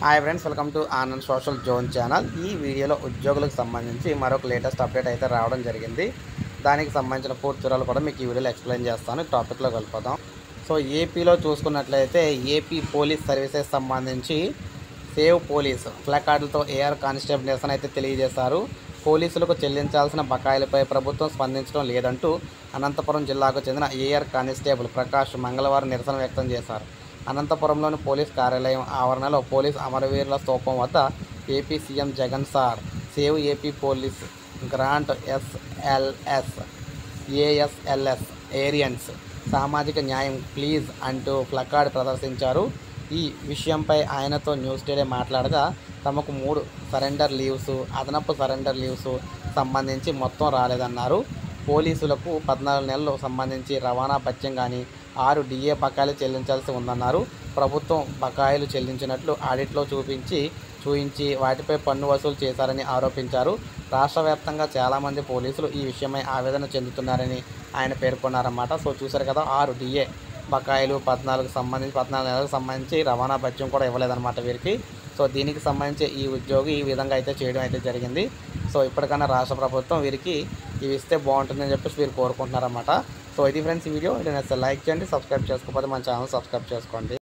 hi friends welcome to Anand social zone channel ఈ వీడియోలో ఉద్యోగులకు సంబంధించి మరొక లేటెస్ట్ అప్డేట్ అయితే రావడం జరిగింది దానికి సంబంధించిన పూర్తి వివరాలు కూడా మీకు ఈ వీడియోలో ఎక్స్ప్లెయిన్ చేస్తాను టాపిక్లో వెళ్ళిపోదాం సో ఏపీలో చూసుకున్నట్లయితే ఏపీ పోలీస్ సర్వీసెస్ సంబంధించి సేవ్ పోలీస్ ప్లకార్డులతో ఏఆర్ కానిస్టేబుల్ నిరసన అయితే తెలియజేశారు పోలీసులకు చెల్లించాల్సిన బకాయిలపై ప్రభుత్వం స్పందించడం లేదంటూ అనంతపురం జిల్లాకు చెందిన ఏఆర్ కానిస్టేబుల్ ప్రకాష్ మంగళవారం నిరసన వ్యక్తం చేశారు అనంతపురంలోని పోలీస్ కార్యాలయం ఆవరణలో పోలీస్ అమరవీరుల స్తూపం వద్ద AP CM Jagan sir save AP police grant SLS ASLS ఏరియన్స్ సామాజిక న్యాయం ప్లీజ్ అంటూ ప్లకార్డ్ ప్రదర్శించారు ఈ విషయంపై ఆయనతో న్యూస్ టుడే మాట్లాడగా తమకు మూడు సరెండర్ లీవ్స్ అదనపు సరెండర్ లీవ్స్ సంబంధించి మొత్తం రాలేదన్నారు పోలీసులకు పద్నాలుగు నెలలు సంబంధించి రవాణా భత్యం కానీ ఆరు డిఏ బకాయిలు చెల్లించాల్సి ఉందన్నారు ప్రభుత్వం బకాయిలు చెల్లించినట్లు ఆడిట్లో చూపించి చూయించి వాటిపై పన్ను వసూలు చేశారని ఆరోపించారు రాష్ట్ర వ్యాప్తంగా చాలామంది పోలీసులు ఈ విషయమై ఆవేదన చెందుతున్నారని ఆయన పేర్కొన్నారన్నమాట సో చూశారు కదా ఆరు డిఏ బకాయిలు పద్నాలుగు సంబంధించి పద్నాలుగు నెలలకు సంబంధించి రవాణా భత్యం కూడా ఇవ్వలేదన్నమాట వీరికి సో దీనికి సంబంధించి ఈ ఉద్యోగి ఈ విధంగా అయితే చేయడం అయితే జరిగింది సో ఇప్పటికన్నా రాష్ట్ర ప్రభుత్వం వీరికి ఇవి ఇస్తే బాగుంటుందని చెప్పేసి వీరు కోరుకుంటున్నారన్నమాట సో ఇది ఫ్రెండ్స్ ఈ వీడియో ఇది నచ్చితే లైక్ చేయండి సబ్స్క్రైబ్ చేసుకోకపోతే మన ఛానల్ సబ్స్క్రైబ్ చేసుకోండి